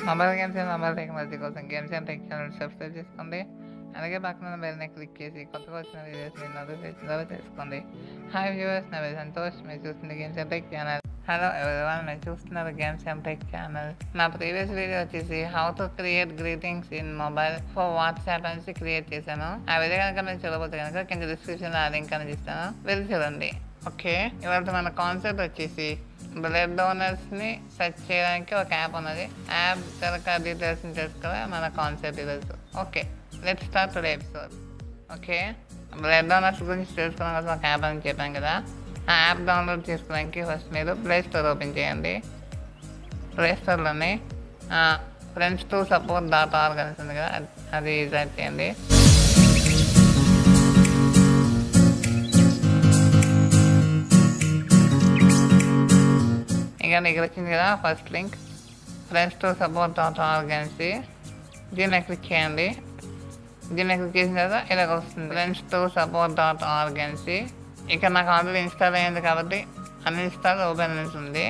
mobile games and mobile technology కోసం games and tech channel subscribe చేసుకోండి అలాగే పక్కన బెల్ని క్లిక్ చేసి కొత్తగా వచ్చిన వీడియోస్ మీరు నోటిఫికేషన్ ద్వారా తెలుసుకోండి హాయ్ వ్యూవర్స్ నా పేరు సంతోష్ మీరు చూస్తుంది games and tech channel hello everyone మీరు చూస్తున్నారు గేమ్స్ అండ్ టెక్ ఛానల్ నా ప్రీవియస్ వీడియో వచ్చేసి how to create greetings in mobile for WhatsApp అనేసి క్రియేట్ చేశాను ఆ వీడియో కనుక మీరు చూడబోతే కనుక కింద డిస్క్రిప్షన్లో ఆ లింక్ అనేది ఇస్తాను వెళ్ళి చూడండి ఓకే ఇవాళ మన కాన్సెప్ట్ వచ్చేసి బ్లడ్ డోనర్స్ని సెర్చ్ చేయడానికి ఒక యాప్ ఉన్నది యాప్ కనుక డీటెయిల్స్ని తెలుసుకోవాలి మన కాన్సెప్ట్ ఈరోజు okay let start today episode okay blood donors గురించి తెలుసుకోవడం కోసం ఒక యాప్ అని చెప్పాను కదా ఆ యాప్ డౌన్లోడ్ చేసుకోవడానికి ఫస్ట్ మీరు ప్లే స్టోర్ ఓపెన్ చేయండి ప్లే స్టోర్లోని friends to support dot org అని ఉంది కదా అది- అది సెర్చ్ చేయండి ఇక ఇక్కడ వచ్చింది కదా first link friends to support dot org అనేసి దీన్ని క్లిక్ చేయండి దీన్ని క్లిక్ చేసిన తర్వాత ఇలా వస్తుంది friends to support dot org అనేసి ఇక్కడ నాకు ఆల్రెడీ ఇన్స్టాల్ అయ్యింది కాబట్టి అన్ఇన్స్టాల్ ఓపెన్ అనేసి ఉంది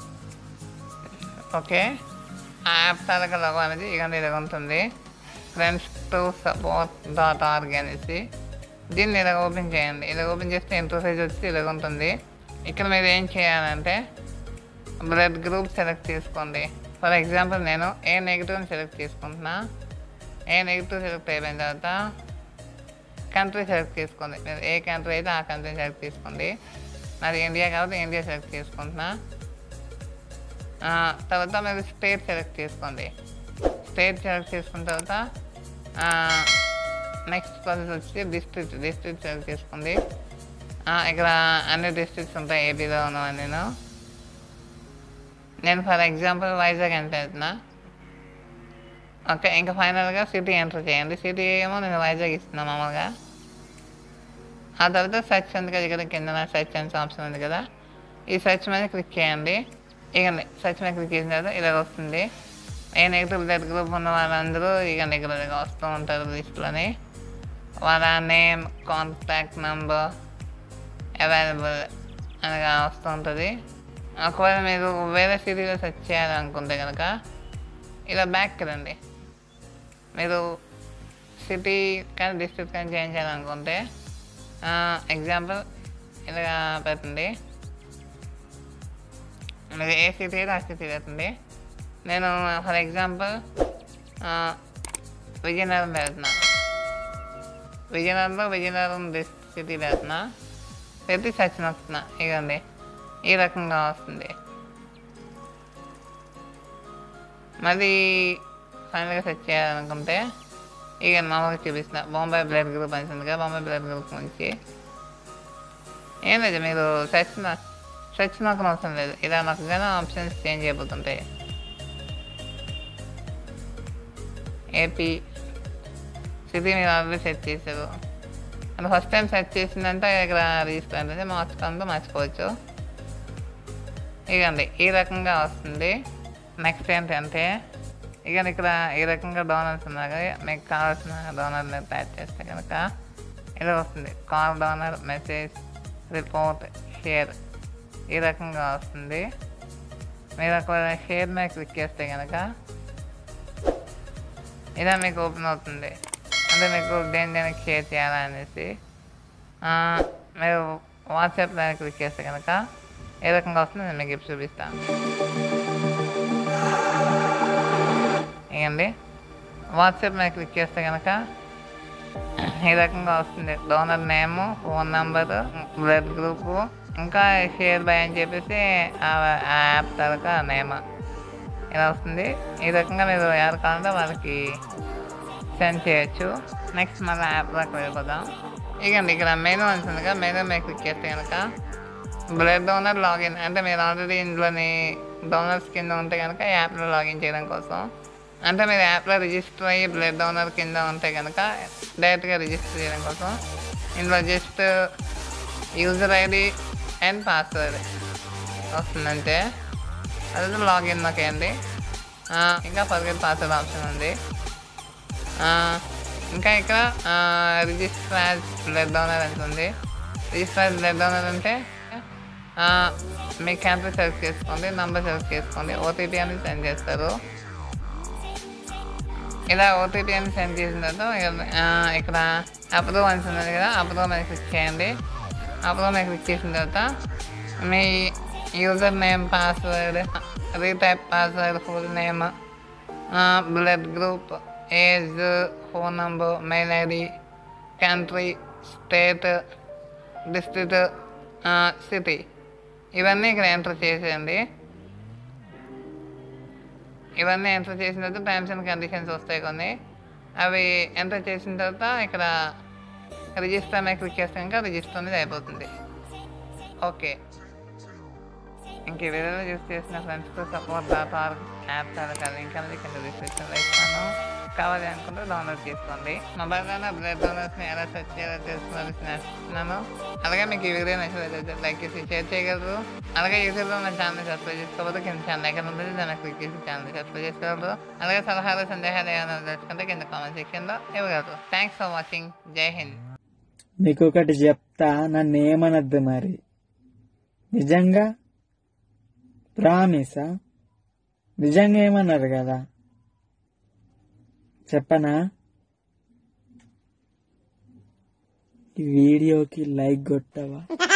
ఓకే ఆ యాప్ తాలూకా లోగో అనేది ఇక ఇలా ఉంటుంది friends to support dot org అనేసి దీన్ని ఇలా ఓపెన్ చేయండి ఇలా ఓపెన్ చేస్తే ఇంటర్ఫేస్ వచ్చి ఇలా ఉంటుంది ఇక్కడ మీరు ఏం చేయాలంటే బ్లడ్ గ్రూప్ సెలెక్ట్ చేసుకోండి ఫర్ ఎగ్జాంపుల్ నేను ఏ నెగిటివ్ని సెలెక్ట్ చేసుకుంటున్నా ఏ నెగిటివ్ సెలెక్ట్ అయిపోయిన తర్వాత కంట్రీ సెలెక్ట్ చేసుకోండి మీరు ఏ కంట్రీ అయితే ఆ కంట్రీ సెలెక్ట్ చేసుకోండి నాది ఇండియా కాబట్టి ఇండియా సెలెక్ట్ చేసుకుంటున్నా ఆ, తర్వాత మీరు స్టేట్ సెలెక్ట్ చేసుకోండి స్టేట్ సెలెక్ట్ చేసుకున్న తర్వాత నెక్స్ట్ ప్రాసెస్ వచ్చి డిస్ట్రిక్ట్ డిస్ట్రిక్ట్ సెలెక్ట్ చేసుకోండి ఆ, ఇక్కడ అన్ని డిస్ట్రిక్ట్స్ ఉంటాయి ఏపీలో ఉన్నవన్నీ నేను నేను ఫర్ ఎగ్జాంపుల్ వైజాగ్ ఎంటర్ అవుతున్నా ఓకే ఇంకా ఫైనల్గా సిటీ ఎంటర్ చేయండి సిటీ ఏమో నేను వైజాగ్ ఇస్తున్నా మామూలుగా ఆ తర్వాత సెర్చ్ ఉంది కదా ఇక్కడ కింద సెర్చ్ అని ఆప్షన్ ఉంది కదా ఈ సెర్చ్ మీద క్లిక్ చేయండి ఇక సెర్చ్ మీద క్లిక్ చేసిన తర్వాత ఇలా వస్తుంది ఏ నెగిటివ్ బ్లడ్ గ్రూప్ ఉన్న వాళ్ళందరూ ఇక ఇక్కడ వస్తూ ఉంటారు లిస్ట్లోని వాళ్ళ నేమ్ కాంటాక్ట్ నెంబర్ అవైలబుల్ అనగా వస్తూ ఉంటుంది ఒకవేళ మీరు వేరే సిటీలో సెర్చ్ చేయాలనుకుంటే కనుక ఇలా బ్యాక్కి రండి మీరు సిటీ కానీ డిస్ట్రిక్ట్ కానీ చేంజ్ చేయాలనుకుంటే ఎగ్జాంపుల్ ఇలా పెట్టండి మీరు ఏ సిటీ అయితే ఆ సిటీ పెట్టండి నేను ఫర్ ఎగ్జాంపుల్ విజయనగరం పెడుతున్నా విజయనగరంలో విజయనగరం డిస్ట్రిక్ట్ సిటీ పెడుతున్నా పెట్టి సచిన వస్తున్నా ఇదండి ఈ రకంగా వస్తుంది మళ్ళీ ఫైనల్గా సెట్ చేయాలనుకుంటే ఇక మామూలుగా చూపిస్తున్నా బాంబే బ్లడ్ గ్రూప్ అని ఉంది కదా బాంబే బ్లడ్ గ్రూప్ నుంచి ఏం లేదు మీరు సెర్చ్ సెర్చ్ నాకు అవసరం లేదు ఇలా నాకు కానీ ఆప్షన్స్ చేంజ్ అయిపోతుంటాయి ఏపీ సిటీ మీరు ఆల్రెడీ సెట్ చేశారు అంటే ఫస్ట్ టైం సెట్ చేసిందంటే ఇక్కడ రిజిస్టర్ అంటే మార్చుకుంటూ మర్చిపోవచ్చు ఇకండి ఈ రకంగా వస్తుంది నెక్స్ట్ ఏంటంటే ఇక ఇక్కడ ఈ రకంగా డోనర్స్ ఉన్నాయి కదా మీకు కావాల్సిన డోనర్ని టైప్ చేస్తే కనుక ఇలా వస్తుంది call donor message report share ఈ రకంగా వస్తుంది మీరు ఒకవేళ షేర్ మీద క్లిక్ చేస్తే కనుక ఇలా మీకు ఓపెన్ అవుతుంది అంటే మీకు దేని దేనికి షేర్ చేయాలనేసి ఆ, మీరు వాట్సాప్ దాన్ని క్లిక్ చేస్తే కనుక ఏ రకంగా వస్తుంది నేను మీకు ఇప్పుడు చూపిస్తాను ఇకండి వాట్సాప్ మీద క్లిక్ చేస్తే కనుక ఈ రకంగా వస్తుంది donor name phone number blood group ఇంకా షేర్ బై అని చెప్పేసి ఆ ఆ యాప్ తరక నేమ్ ఇలా వస్తుంది ఈ రకంగా మీరు ఎవరు కావాలంటే వాళ్ళకి సెండ్ చేయొచ్చు నెక్స్ట్ మళ్ళీ యాప్ దాకా వెళ్ళిపోదాం ఇకండి ఇక్కడ మెనూ ఉంటుంది కదా మెనూ మీద క్లిక్ చేస్తే కనుక బ్లడ్ డోనర్ లాగిన్ అంటే మీరు ఆల్రెడీ ఇందులోని డోనర్స్ కింద ఉంటే కనుక యాప్లో లాగిన్ చేయడం కోసం అంటే మీరు యాప్లో రిజిస్టర్ అయ్యి బ్లడ్ డోనర్ కింద ఉంటే కనుక డైరెక్ట్గా రిజిస్టర్ చేయడం కోసం ఇందులో just user ID and password వస్తుందంటే అదే లాగిన్ నొక్కేయండి ఆ, ఇంకా ఫర్గెట్ పాస్వర్డ్ ఆప్షన్ ఉంది ఆ, ఇంకా ఇక్కడ రిజిస్టర్ యాజ్ బ్లడ్ డోనర్ అని ఉంది రిజిస్టర్ యాజ్ బ్లడ్ డోనర్ అంటే ఆ, మీ క్యాంపస్ సెలెక్ట్ చేసుకోండి నంబర్ సెలెక్ట్ చేసుకోండి ఓటీపీ అనేది సెండ్ చేస్తారు ఇలా ఓటీపీ అని సెండ్ చేసిన తర్వాత ఇక- ఆ, ఇక్కడ అప్రూవ్ అని ఉన్నది కదా అప్రూవ్ మీద క్లిక్ చేయండి అప్రూవ్ మీద క్లిక్ చేసిన తర్వాత మీ user name password retype password full name blood group age phone number mail ID country state district city ఇవన్నీ ఇక్కడ ఎంటర్ చేసేయండి ఇవన్నీ ఎంటర్ చేసిన తర్వాత టర్మ్స్ అండ్ కండిషన్స్ వస్తాయి కొన్ని అవి ఎంటర్ చేసిన తర్వాత ఇక్కడ రిజిస్టర్ మీద క్లిక్ చేస్తే ఇంకా రిజిస్టర్ అనేది అయిపోతుంది ఓకే ఇంక ఈ వీడియోలో యూస్ చేసిన ఫ్రెండ్స్కు సపోర్ట్ డాట్ ఆర్గ్ యాప్ చాలా లింక్ అనేది కింద డిస్క్రిప్షన్లో ఇస్తాను కావాలి అనుకుంటే డౌన్లోడ్ చేసుకోండి మొబైల్లోనే బ్లడ్ డోనర్స్ని ఎలా సెర్చ్ చేయాలో తెలుసుకోవాలి నేర్చుకున్నాను అలాగే మీకు ఈ వీడియో నచ్చినట్లయితే లైక్ చేసి షేర్ చేయగలరు అలాగే యూట్యూబ్లో నా ఛానల్ సబ్స్క్రైబ్ చేసుకోవద్దు కింద ఛానల్ ఎక్కడ ఉంటుంది దాన్ని క్లిక్ చేసి ఛానల్ సబ్స్క్రైబ్ చేసుకోగలరు అలాగే సలహాలు సందేహాలు ఏమైనా తెలుసుకుంటే కింద కామెంట్ సెక్షన్లో ఇవ్వగలరు థ్యాంక్స్ ఫర్ వాచింగ్ జై హింద్ మీకు ఒకటి చెప్తా నన్ను ఏమనద్దు మరి నిజంగా ప్రామిసా నిజంగా ఏమన్నారు కదా చెప్పనా ఈ వీడియోకి లైక్ కొట్టవా